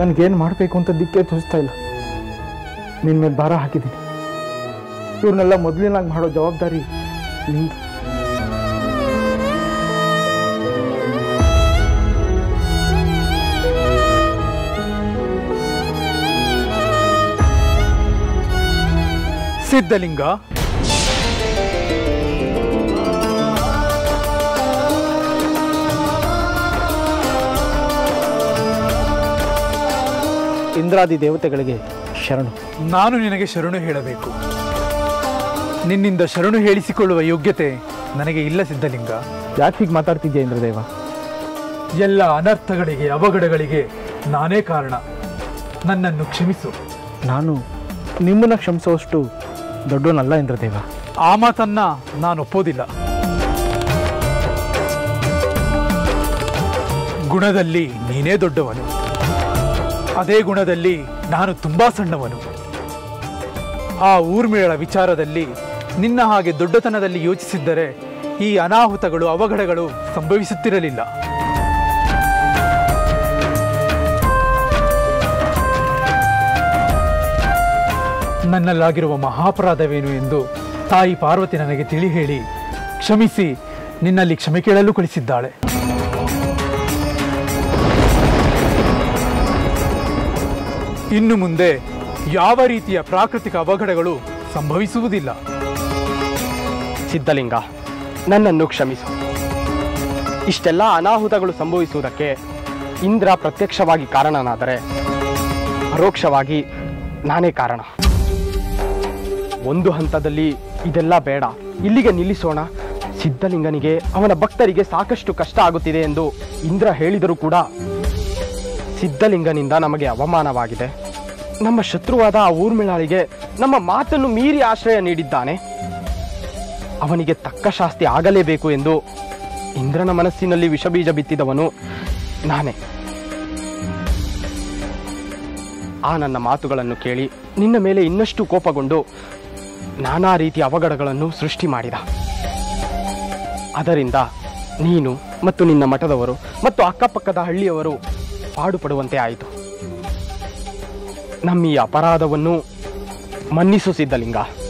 ನನಗೇನು ಮಾಡಬೇಕು ಅಂತ ದಿಕ್ಕೇ ತೋರಿಸ್ತಾ ಇಲ್ಲ ನಿನ್ನ ಮೇಲೆ ಭಾರ ಹಾಕಿದ್ದೀನಿ ಇವ್ರನ್ನೆಲ್ಲ ಮೊದಲಿನಾಗಿ ಮಾಡೋ ಜವಾಬ್ದಾರಿ ನಿಂದು ಸಿದ್ಧಲಿಂಗ ಇಂದ್ರಾದಿ ದೇವತೆಗಳಿಗೆ ಶರಣು ನಾನು ನಿನಗೆ ಶರಣು ಹೇಳಬೇಕು ನಿನ್ನಿಂದ ಶರಣು ಹೇಳಿಸಿಕೊಳ್ಳುವ ಯೋಗ್ಯತೆ ನನಗೆ ಇಲ್ಲ ಸಿದ್ಧಲಿಂಗ ಯಾಕೆ ಹೀಗೆ ಮಾತಾಡ್ತಿದ್ಯಾ ಇಂದ್ರದೇವ ಎಲ್ಲ ಅನರ್ಥಗಳಿಗೆ ಅವಘಡಗಳಿಗೆ ನಾನೇ ಕಾರಣ ನನ್ನನ್ನು ಕ್ಷಮಿಸು ನಾನು ನಿಮ್ಮನ್ನ ಕ್ಷಮಿಸುವಷ್ಟು ದೊಡ್ಡವನಲ್ಲ ಇಂದ್ರದೇವ ಆ ಮಾತನ್ನ ನಾನು ಒಪ್ಪೋದಿಲ್ಲ ಗುಣದಲ್ಲಿ ನೀನೇ ದೊಡ್ಡವನು ಅದೇ ಗುಣದಲ್ಲಿ ನಾನು ತುಂಬಾ ಸಣ್ಣವನು ಆ ಊರ್ಮಿಳಳ ವಿಚಾರದಲ್ಲಿ ನಿನ್ನ ಹಾಗೆ ದೊಡ್ಡತನದಲ್ಲಿ ಯೋಚಿಸಿದ್ದರೆ ಈ ಅನಾಹುತಗಳು ಅವಘಡಗಳು ಸಂಭವಿಸುತ್ತಿರಲಿಲ್ಲ ನನ್ನಲ್ಲಾಗಿರುವ ಮಹಾಪರಾಧವೇನು ಎಂದು ತಾಯಿ ಪಾರ್ವತಿ ನನಗೆ ತಿಳಿ ಹೇಳಿ ಕ್ಷಮಿಸಿ ನಿನ್ನಲ್ಲಿ ಕ್ಷಮೆ ಕೇಳಲು ಕಳಿಸಿದ್ದಾಳೆ ಇನ್ನು ಮುಂದೆ ಯಾವ ರೀತಿಯ ಪ್ರಾಕೃತಿಕ ಅವಘಡಗಳು ಸಂಭವಿಸುವುದಿಲ್ಲ ಸಿದ್ಧಲಿಂಗ ನನ್ನನ್ನು ಕ್ಷಮಿಸು ಇಷ್ಟೆಲ್ಲ ಅನಾಹುತಗಳು ಸಂಭವಿಸುವುದಕ್ಕೆ ಇಂದ್ರ ಪ್ರತ್ಯಕ್ಷವಾಗಿ ಕಾರಣನಾದರೆ ಪರೋಕ್ಷವಾಗಿ ನಾನೇ ಕಾರಣ ಒಂದು ಹಂತದಲ್ಲಿ ಇದೆಲ್ಲ ಬೇಡ ಇಲ್ಲಿಗೆ ನಿಲ್ಲಿಸೋಣ ಸಿದ್ಧಲಿಂಗನಿಗೆ ಅವನ ಭಕ್ತರಿಗೆ ಸಾಕಷ್ಟು ಕಷ್ಟ ಆಗುತ್ತಿದೆ ಎಂದು ಇಂದ್ರ ಹೇಳಿದರೂ ಕೂಡ ಸಿದ್ಧಲಿಂಗನಿಂದ ನಮಗೆ ಅವಮಾನವಾಗಿದೆ ನಮ್ಮ ಶತ್ರುವಾದ ಆ ಊರ್ಮಿಳಾಳಿಗೆ ನಮ್ಮ ಮಾತನ್ನು ಮೀರಿ ಆಶ್ರಯ ನೀಡಿದ್ದಾನೆ ಅವನಿಗೆ ತಕ್ಕ ಶಾಸ್ತಿ ಆಗಲೇಬೇಕು ಎಂದು ಇಂದ್ರನ ಮನಸ್ಸಿನಲ್ಲಿ ವಿಷಬೀಜ ಬಿತ್ತಿದವನು ನಾನೇ ಆ ನನ್ನ ಮಾತುಗಳನ್ನು ಕೇಳಿ ನಿನ್ನ ಮೇಲೆ ಇನ್ನಷ್ಟು ಕೋಪಗೊಂಡು ನಾನಾ ರೀತಿಯ ಅವಘಡಗಳನ್ನು ಸೃಷ್ಟಿ ಮಾಡಿದ ಅದರಿಂದ ನೀನು ಮತ್ತು ನಿನ್ನ ಮಠದವರು ಮತ್ತು ಅಕ್ಕಪಕ್ಕದ ಹಳ್ಳಿಯವರು ಪಾಡುಪಡುವಂತೆ ಆಯಿತು ನಮ್ಮ ಈ ಅಪರಾಧವನ್ನು ಮನ್ನಿಸು ಸಿದ್ಧಲಿಂಗ